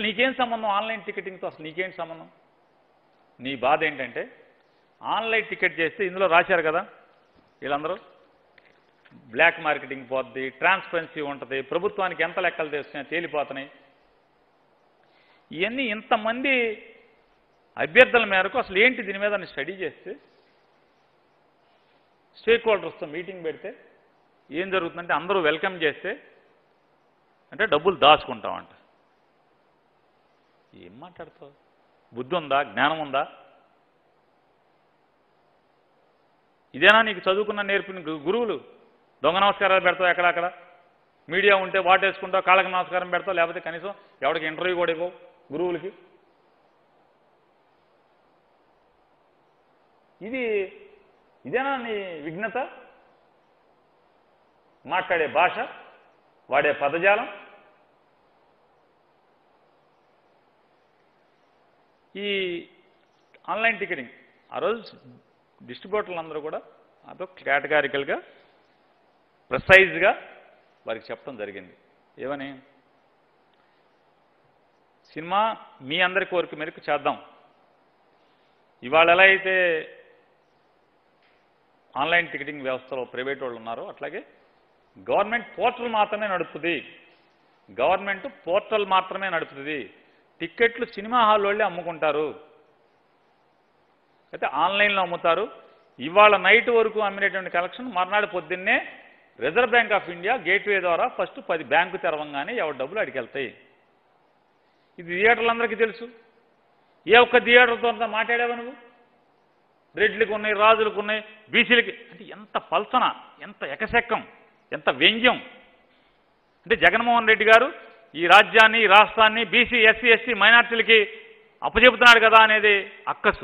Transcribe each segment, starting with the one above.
అసలు నీకేం సంబంధం ఆన్లైన్ టికెటింగ్తో అసలు నీకేం సంబంధం నీ బాధ ఏంటంటే ఆన్లైన్ టికెట్ చేస్తే ఇందులో రాశారు కదా వీళ్ళందరూ బ్లాక్ మార్కెటింగ్ పోద్ది ట్రాన్స్పరెన్సీ ఉంటుంది ప్రభుత్వానికి ఎంత లెక్కలు తెస్తున్నాయి తేలిపోతున్నాయి ఇవన్నీ ఇంతమంది అభ్యర్థుల మేరకు అసలు ఏంటి దీని మీద స్టడీ చేస్తే స్టేక్ హోల్డర్స్తో మీటింగ్ పెడితే ఏం జరుగుతుందంటే అందరూ వెల్కమ్ చేస్తే అంటే డబ్బులు దాచుకుంటామంట ఏం మాట్లాడతావు బుద్ధి ఉందా జ్ఞానం ఉందా ఇదేనా నీకు చదువుకున్న నేర్పిన గు- గురువులు దొంగ నమస్కారాలు పెడతావు ఎక్కడక్కడ మీడియా ఉంటే వాటేసుకుంటావు కాళ్ళకి నమస్కారం పెడతావు లేకపోతే కనీసం ఎవరికి ఇంటర్వ్యూ కూడా ఇవ్వవు గురువులకి ఇది ఇదేనా నీ విఘ్నత మాట్లాడే భాష వాడే పదజాలం ఈ ఆన్లైన్ టికెటింగ్ ఆ రోజు డిస్ట్రిబ్యూటర్లు అందరూ కూడా అదొక కేటగారికల్గా ప్రిసైజ్గా వారికి చెప్పడం జరిగింది ఏమని సినిమా మీ అందరి కోరిక మేరకు చేద్దాం ఇవాళ ఎలా అయితే ఆన్లైన్ టికెటింగ్ వ్యవస్థలో ప్రైవేట్ వాళ్ళు ఉన్నారో అట్లాగే గవర్నమెంట్ పోర్టల్ మాత్రమే నడుపుతుంది గవర్నమెంట్ పోర్టల్ మాత్రమే నడుపుతుంది టిక్కెట్లు సినిమా హాల్ వాళ్ళే అమ్ముకుంటారు అయితే ఆన్లైన్లో అమ్ముతారు ఇవాళ నైట్ వరకు అమ్మినటువంటి కలెక్షన్ మర్నాడు పొద్దున్నే Reserve Bank of India gateway ద్వారా ఫస్ట్ పది బ్యాంకు తెరవంగానే ఎవరి డబ్బులు అడిగి వెళ్తాయి ఇది థియేటర్లందరికీ తెలుసు ఏ ఒక్క థియేటర్తో అంతా మాట్లాడావా నువ్వు రెడ్లకు ఉన్నాయి రాజులకు ఉన్నాయి బీసీలకి అంటే ఎంత పల్సన ఎంత ఎకశెక్కం ఎంత వ్యంగ్యం అంటే జగన్మోహన్ రెడ్డి గారు ఈ రాజ్యాన్ని ఈ రాష్ట్రాన్ని బీసీ ఎస్సీ ఎస్టీ మైనార్టీలకి అప్పచెబుతున్నాడు కదా అనేది అక్కసు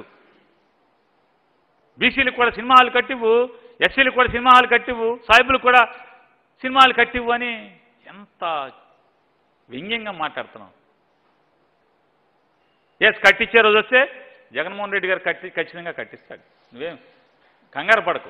బీసీలకు కూడా సినిమా హాల్ కట్టివ్వు ఎస్సీలకు కూడా సినిమా హాల్ కట్టివ్వు సాయిబులకు కూడా సినిమా హాల్ కట్టివ్వు అని ఎంత వ్యంగ్యంగా మాట్లాడుతున్నావు ఎస్ కట్టించే రోజు వస్తే జగన్మోహన్ రెడ్డి గారు కట్టి ఖచ్చితంగా కట్టిస్తాడు నువ్వేం కంగారు పడకు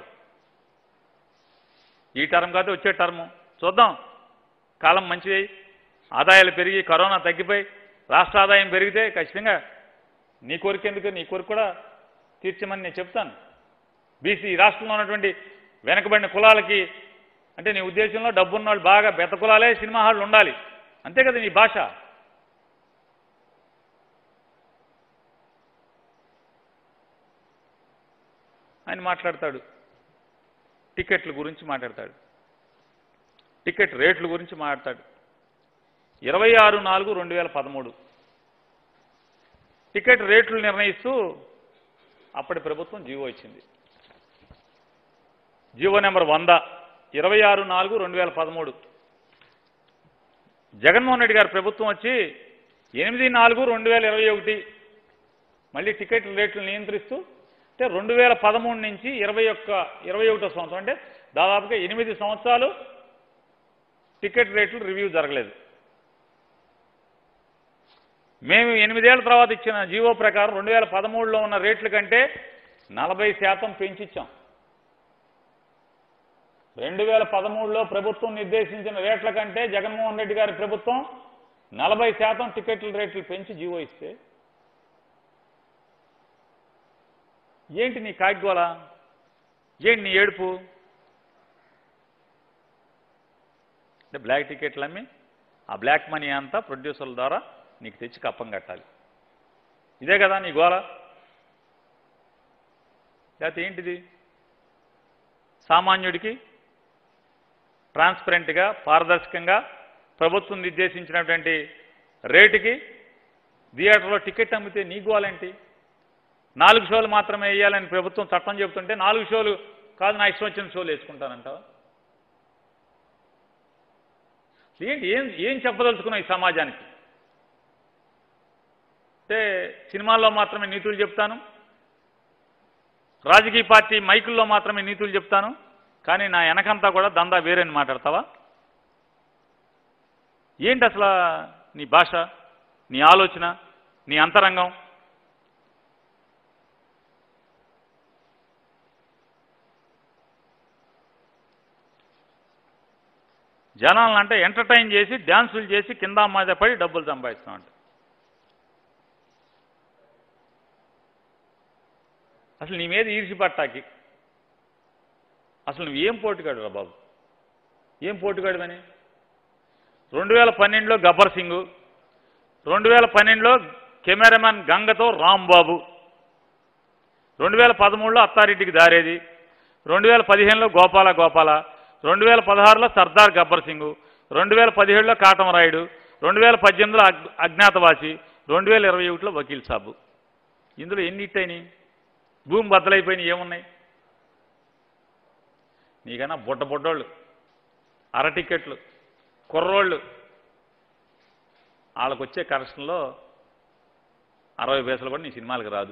ఈ టర్మ్ కాదు వచ్చే టర్ము చూద్దాం కాలం మంచిది ఆదాయాలు పెరిగి కరోనా తగ్గిపోయి రాష్ట్ర ఆదాయం పెరిగితే ఖచ్చితంగా నీ కోరిక ఎందుకు నీ కోరిక కూడా తీర్చమని నేను చెప్తాను బీసీ రాష్ట్రంలో ఉన్నటువంటి వెనకబడిన కులాలకి అంటే నీ ఉద్దేశంలో డబ్బున్న వాళ్ళు బాగా బెత్త కులాలే సినిమా హాళ్ళు ఉండాలి అంతే కదా నీ భాష ఆయన మాట్లాడతాడు టికెట్ల గురించి మాట్లాడతాడు టికెట్ రేట్ల గురించి మాట్లాడతాడు ఇరవై ఆరు నాలుగు రెండు వేల పదమూడు టికెట్ రేట్లు నిర్ణయిస్తూ అప్పటి ప్రభుత్వం జీవో ఇచ్చింది జీవో నెంబర్ వంద ఇరవై ఆరు నాలుగు రెండు వేల పదమూడు జగన్మోహన్ రెడ్డి గారి ప్రభుత్వం వచ్చి ఎనిమిది నాలుగు రెండు వేల ఇరవై ఒకటి మళ్ళీ టికెట్ రేట్లు నియంత్రిస్తూ అంటే రెండు వేల పదమూడు నుంచి ఇరవై ఒక్క ఇరవై ఒకటో సంవత్సరం అంటే దాదాపుగా ఎనిమిది సంవత్సరాలు టికెట్ రేట్లు రివ్యూ జరగలేదు మేము ఎనిమిదేళ్ల తర్వాత ఇచ్చిన జీవో ప్రకారం రెండు వేల పదమూడులో ఉన్న రేట్ల కంటే నలభై శాతం పెంచిచ్చాం రెండు వేల పదమూడులో ప్రభుత్వం నిర్దేశించిన రేట్ల కంటే జగన్మోహన్ రెడ్డి గారి ప్రభుత్వం నలభై శాతం టికెట్ల రేట్లు పెంచి జీవో ఇస్తే ఏంటి నీ కాగ్వాల ఏంటి నీ ఏడుపు అంటే బ్లాక్ టికెట్లు అమ్మి ఆ బ్లాక్ మనీ అంతా ప్రొడ్యూసర్ల ద్వారా నీకు తెచ్చి కప్పం కట్టాలి ఇదే కదా నీ గోల లేకపోతే ఏంటిది సామాన్యుడికి ట్రాన్స్పరెంట్గా పారదర్శకంగా ప్రభుత్వం నిర్దేశించినటువంటి రేటుకి థియేటర్లో టికెట్ అమ్మితే నీ గోలేంటి నాలుగు షోలు మాత్రమే వేయాలని ప్రభుత్వం చట్టం చెబుతుంటే నాలుగు షోలు కాదు నా ఇష్టం వచ్చిన షోలు వేసుకుంటానంటావా ఏంటి ఏం ఏం చెప్పదలుచుకున్నావు ఈ సమాజానికి అంటే సినిమాల్లో మాత్రమే నీతులు చెప్తాను రాజకీయ పార్టీ మైకుల్లో మాత్రమే నీతులు చెప్తాను కానీ నా వెనకంతా కూడా దందా వేరేని మాట్లాడతావా ఏంటి అసలు నీ భాష నీ ఆలోచన నీ అంతరంగం జనాలను అంటే ఎంటర్టైన్ చేసి డ్యాన్సులు చేసి కింద మీద పడి డబ్బులు సంపాదిస్తామంట అసలు నీ మీద ఈర్చిపట్టాకి అసలు నువ్వేం పోటుగాడు రా బాబు ఏం పోటుగాడువని రెండు వేల పన్నెండులో గబ్బర్ సింగ్ రెండు వేల పన్నెండులో కెమెరామెన్ గంగతో రాంబాబు రెండు వేల పదమూడులో అత్తారెడ్డికి దారేది రెండు వేల పదిహేనులో గోపాల గోపాల రెండు వేల పదహారులో సర్దార్ గబ్బర్ సింగ్ రెండు వేల పదిహేడులో కాటమరాయుడు రెండు వేల పద్దెనిమిదిలో అగ్ అజ్ఞాతవాసి రెండు వేల ఇరవై ఒకటిలో వకీల్ సాబు ఇందులో ఎన్ని హిట్ అయినాయి భూమి బద్దలైపోయినాయి ఏమున్నాయి నీకన్నా బుడ్డ బుడ్డోళ్ళు అర టికెట్లు కుర్రోళ్ళు వాళ్ళకు వచ్చే కరెక్షన్లో అరవై పైసలు కూడా నీ సినిమాలకు రాదు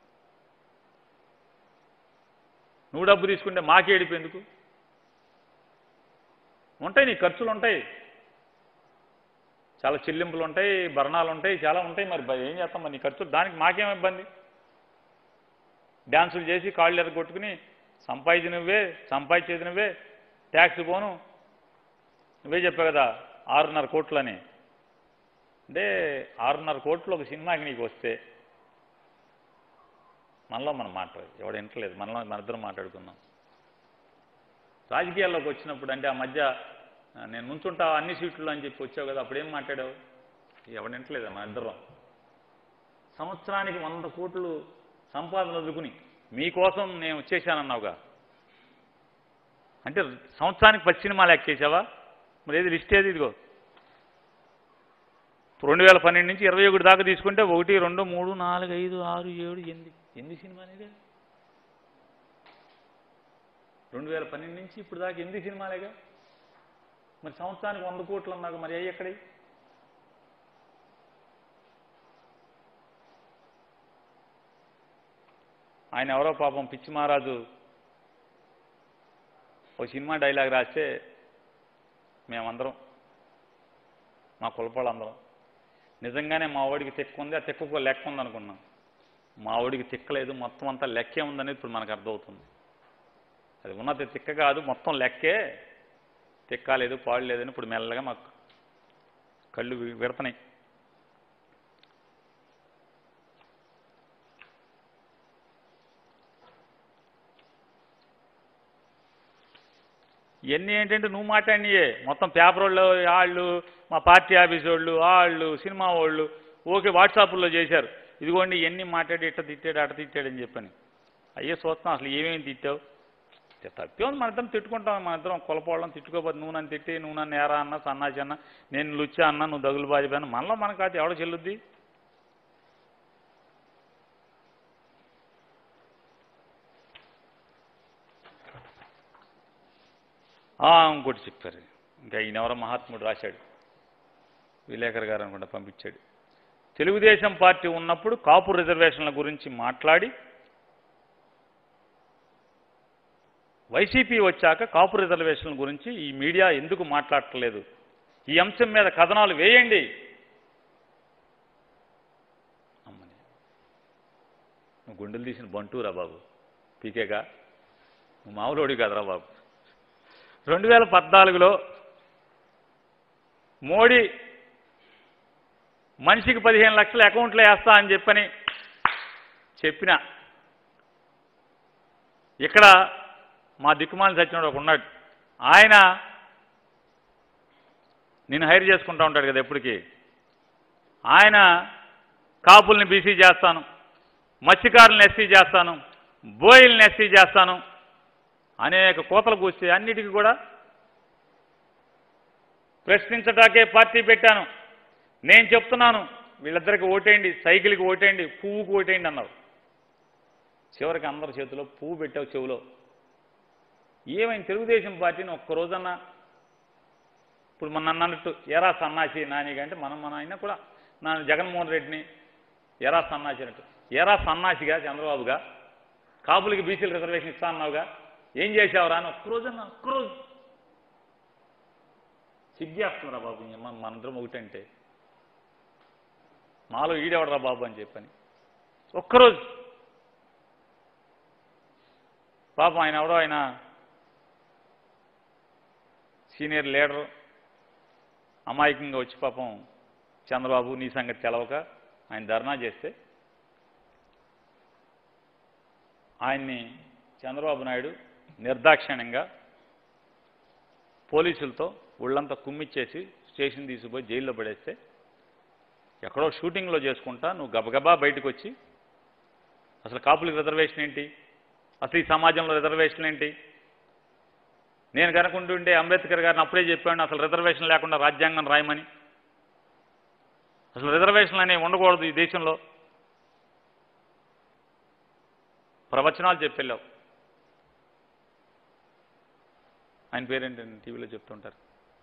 నువ్వు డబ్బు తీసుకుంటే మాకే ఏడిపోయేందుకు ఉంటాయి నీ ఖర్చులు ఉంటాయి చాలా చెల్లింపులు ఉంటాయి భరణాలు ఉంటాయి చాలా ఉంటాయి మరి బ- ఏం చేస్తాం మరి నీ ఖర్చులు దానికి మాకేం ఇబ్బంది డ్యాన్సులు చేసి కాళ్ళు ఎరగొట్టుకుని సంపాదించి నువ్వే సంపాదించేది నువ్వే ట్యాక్స్ పోను నువ్వే చెప్పావు కదా ఆరున్నర కోట్లని అంటే ఆరున్నర కోట్లు ఒక సినిమాకి నీకు వస్తే మనలో మనం మాట్లాడు ఎవడు వింటలేదు మనలో మన ఇద్దరం మాట్లాడుకుందాం రాజకీయాల్లోకి వచ్చినప్పుడు అంటే ఆ మధ్య ఆ, నేను నుంచుంటా అన్ని సీట్లు అని చెప్పి వచ్చావు కదా అప్పుడేం మాట్లాడావు ఎవడు వింటలేదు మన ఇద్దరం సంవత్సరానికి వంద కోట్లు సంపాదన వదులుకుని మీకోసం నేను వచ్చేసానన్నావుగా అంటే సంవత్సరానికి పది సినిమాలు ఎక్కేసావా మరి ఏది లిస్ట్ ఏది ఇదిగో రెండు వేల పన్నెండు నుంచి ఇరవై ఒకటి దాకా తీసుకుంటే ఒకటి రెండు మూడు నాలుగు ఐదు ఆరు ఏడు ఎనిమిది ఎనిమిది సినిమాలు ఇదే రెండు వేల పన్నెండు నుంచి ఇప్పుడు దాకా ఎనిమిది సినిమాలేగా మరి సంవత్సరానికి వంద కోట్లు అన్నాక మరి అయ్యి ఎక్కడై ఆయన ఎవరో పాపం పిచ్చి మహారాజు ఓ సినిమా డైలాగ్ రాస్తే మేమందరం మా కులపాళ్ళందరం నిజంగానే మా వాడికి తిక్క ఉంది ఆ తిక్కకు లెక్క ఉంది అనుకున్నాం మా వాడికి తిక్కలేదు మొత్తం అంతా లెక్కే ఉందనేది ఇప్పుడు మనకు అర్థమవుతుంది అది ఉన్నది తిక్క కాదు మొత్తం లెక్కే తిక్క లేదు పాడు లేదని ఇప్పుడు మెల్లగా మాకు కళ్ళు వి- విడతనాయి ఇవన్నీ ఏంటంటే నువ్వు మాట్లాడినయే మొత్తం పేపర్ వాళ్ళు వాళ్ళు మా పార్టీ ఆఫీస్ వాళ్ళు వాళ్ళు సినిమా వాళ్ళు ఓకే వాట్సాప్లో చేశారు ఇదిగోండి ఇవన్నీ మాట్లాడి ఇట్ట తిట్టాడు అట్ట తిట్టాడు అని చెప్పని అయ్యే చూస్తున్నాం అసలు ఏమేమి తిట్టావు తప్పే ఉంది మన ఇద్దరం తిట్టుకుంటాం మన ఇద్దరం కులపోవడం తిట్టుకోపోతే నువ్వు నన్ను తిట్టి నువ్వు నన్ను ఏరా అన్న సన్నాసి అన్న నేను లుచ్చా అన్న నువ్వు దగులు బాజిపోయినా మనలో మనకు కాదు ఎవడ చెల్లుద్ది ఆ, ఇంకోటి చెప్పారు ఇంకా ఈయన ఎవరో మహాత్ముడు రాశాడు విలేకర్ గారు అనుకుంటా పంపించాడు తెలుగుదేశం పార్టీ ఉన్నప్పుడు కాపు రిజర్వేషన్ల గురించి మాట్లాడి వైసీపీ వచ్చాక కాపు రిజర్వేషన్ల గురించి ఈ మీడియా ఎందుకు మాట్లాడట్లేదు ఈ అంశం మీద కథనాలు వేయండి అమ్మని నువ్వు గుండెలు తీసిన బంటూరా బాబు పీకేగా నువ్వు మామూలుడి కదరా బాబు రెండు వేల పద్నాలుగులో మోడీ మనిషికి పదిహేను లక్షల అకౌంట్లో వేస్తా అని చెప్పని చెప్పిన ఇక్కడ మా దిక్కుమాలి సచ్చినోడు ఒక ఉన్నాడు ఆయన నేను హైర్ చేసుకుంటా ఉంటాడు కదా ఎప్పటికీ ఆయన కాపుల్ని బీసీ చేస్తాను మత్స్యకారులను ఎస్సీ చేస్తాను బోయిల్ని ఎస్సీ చేస్తాను అనేక కోతలు కూస్తే అన్నిటికీ కూడా ప్రశ్నించటాకే పార్టీ పెట్టాను నేను చెప్తున్నాను వీళ్ళిద్దరికి ఓటేయండి సైకిల్కి ఓటేయండి పువ్వుకి ఓటేయండి అన్నారు చివరికి అందరి చేతిలో పువ్వు పెట్టావు చెవులో ఏమైంది తెలుగుదేశం పార్టీని ఒక్క రోజన్నా ఇప్పుడు మన నన్ను అన్నట్టు ఎరా సన్నాసి నాని అంటే మనం మన ఆయన కూడా నా జగన్మోహన్ రెడ్డిని ఎరా సన్నాసి అన్నట్టు ఎరా సన్నాసిగా చంద్రబాబుగా కాపులకి బీసీల రిజర్వేషన్ ఇస్తా అన్నావుగా ఏం చేసావురా అని ఒక్కరోజన్నా ఒక్కరోజు సిగ్గేస్తున్నారా బాబు ఇంక మన మనందరం ఒకటంటే మాలో ఈడెవడరా బాబు అని చెప్పని ఒక్కరోజు పాపం ఆయన ఎవడో ఆయన సీనియర్ లీడర్ అమాయకంగా వచ్చి పాపం చంద్రబాబు నీ సంగతి తెలవక ఆయన ధర్నా చేస్తే ఆయన్ని చంద్రబాబు నాయుడు నిర్దాక్షిణ్యంగా పోలీసులతో ఒళ్ళంతా కుమ్మిచ్చేసి స్టేషన్ తీసుకుపోయి జైల్లో పడేస్తే ఎక్కడో షూటింగ్లో చేసుకుంటా నువ్వు గబగబా బయటకు వచ్చి అసలు కాపులకు రిజర్వేషన్ ఏంటి అసలు ఈ సమాజంలో రిజర్వేషన్ ఏంటి నేను కనుకుంటుంటే అంబేద్కర్ గారిని అప్పుడే చెప్పాను అసలు రిజర్వేషన్ లేకుండా రాజ్యాంగం రాయమని అసలు రిజర్వేషన్లు అనేవి ఉండకూడదు ఈ దేశంలో ప్రవచనాలు చెప్పెళ్ళావు ఆయన పేరేంటండి టీవీలో చెప్తుంటారు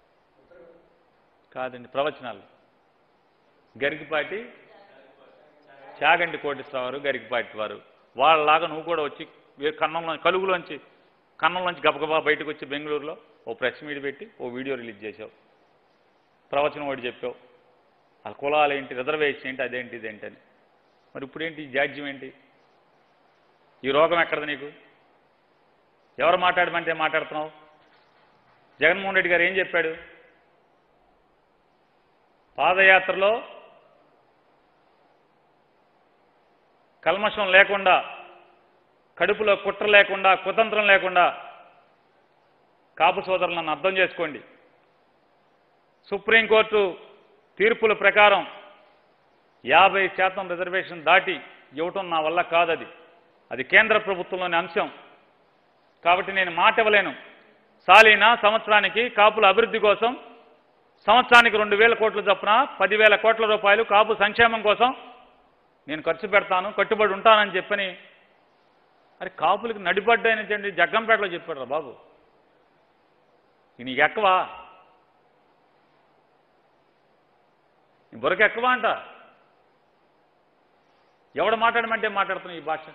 కాదండి ప్రవచనాలు గరికిపాటి చాగంటి కోటేశ్వరరావు వారు గరికిపాటి వారు వాళ్ళలాగా నువ్వు కూడా వచ్చి ఏ కన్నంలో కలుగులోంచి కన్నంలోంచి గబగబా బయటకు వచ్చి బెంగళూరులో ఓ ప్రెస్ మీట్ పెట్టి ఓ వీడియో రిలీజ్ చేసావు ప్రవచనం ఒకటి చెప్పావు ఆ కులాలు ఏంటి రిజర్వేషన్ ఏంటి అదేంటి ఇదేంటి అని మరి ఇప్పుడేంటి ఈ జాడ్యం ఏంటి ఈ రోగం ఎక్కడది నీకు ఎవరు మాట్లాడమంటే మాట్లాడుతున్నావు జగన్మోహన్ రెడ్డి గారు ఏం చెప్పాడు పాదయాత్రలో కల్మషం లేకుండా కడుపులో కుట్ర లేకుండా కుతంత్రం లేకుండా కాపు సోదరులను అర్థం చేసుకోండి సుప్రీంకోర్టు తీర్పుల ప్రకారం యాభై శాతం రిజర్వేషన్ దాటి ఇవ్వటం నా వల్ల కాదది అది కేంద్ర ప్రభుత్వంలోని అంశం కాబట్టి నేను మాట ఇవ్వలేను సాలీనా సంవత్సరానికి కాపుల అభివృద్ధి కోసం సంవత్సరానికి రెండు వేల కోట్ల చొప్పున పదివేల కోట్ల రూపాయలు కాపు సంక్షేమం కోసం నేను ఖర్చు పెడతాను కట్టుబడి ఉంటానని చెప్పని అరే కాపులకి నడిపడ్డాయని జగ్గంపేటలో చెప్పాడు రా బాబు ఇది నీకు ఎక్కవా నీ బుర్రకు ఎక్కవా అంట ఎవడు మాట్లాడమంటే మాట్లాడుతున్నావు ఈ భాష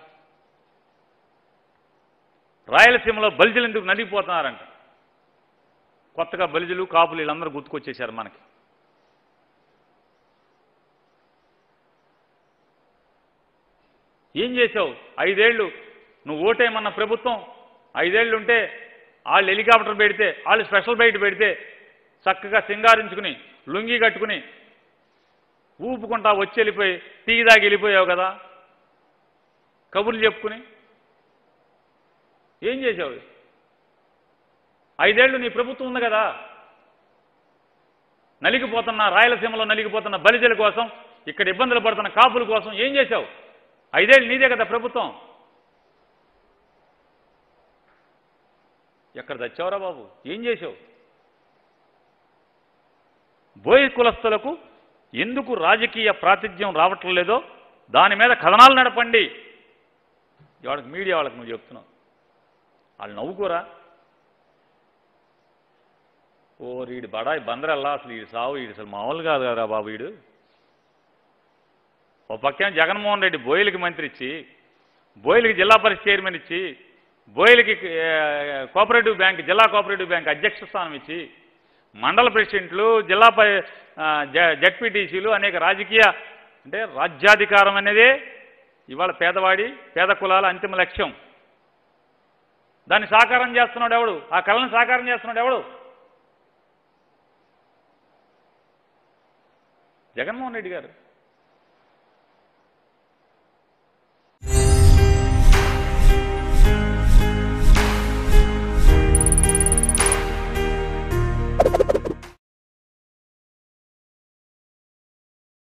రాయలసీమలో బలిజలు ఎందుకు నలిగిపోతున్నారంట కొత్తగా బలిజలు కాపులు వీళ్ళందరూ గుర్తుకొచ్చేశారు మనకి ఏం చేసావు ఐదేళ్లు నువ్వు ఓటేమన్న ప్రభుత్వం ఐదేళ్లు ఉంటే వాళ్ళు హెలికాప్టర్ పెడితే వాళ్ళు స్పెషల్ బయట పెడితే చక్కగా సింగారించుకుని లుంగి కట్టుకుని ఊపుకుంటా వచ్చి వెళ్ళిపోయి టీ దాగి వెళ్ళిపోయావు కదా కబుర్లు చెప్పుకుని ఏం చేసావు ఐదేళ్లు నీ ప్రభుత్వం ఉంది కదా నలిగిపోతున్న రాయలసీమలో నలిగిపోతున్న బలిజల కోసం ఇక్కడ ఇబ్బందులు పడుతున్న కాపుల కోసం ఏం చేశావు ఐదేళ్ళు నీదే కదా ప్రభుత్వం ఎక్కడ తెచ్చావురా బాబు ఏం చేశావు బోయి కులస్తులకు ఎందుకు రాజకీయ ప్రాతిథ్యం రావటం లేదో దాని మీద కథనాలు నడపండి వాళ్ళకి మీడియా వాళ్ళకి నువ్వు చెప్తున్నావు వాళ్ళు నవ్వుకోరా ఓ వీడు బడాయి బందరల్లా అసలు వీడు సావు వీడు అసలు మామూలు కాదు కదా బాబు వీడు ఓ పక్కన జగన్మోహన్ రెడ్డి బోయిలకి మంత్రి ఇచ్చి బోయిలకి జిల్లా పరిషత్ చైర్మన్ ఇచ్చి బోయిలకి ఏ, cooperative bank zilla cooperative bank అధ్యక్ష స్థానం ఇచ్చి మండల ప్రెసిడెంట్లు జిల్లా పై జడ్పీటీసీలు అనేక రాజకీయ అంటే రాజ్యాధికారం అనేదే ఇవాళ పేదవాడి పేద కులాల అంతిమ లక్ష్యం దాన్ని సాకారం చేస్తున్నాడు ఎవడు ఆ కళను సాకారం చేస్తున్నాడు ఎవడు జగన్మోహన్ రెడ్డి గారు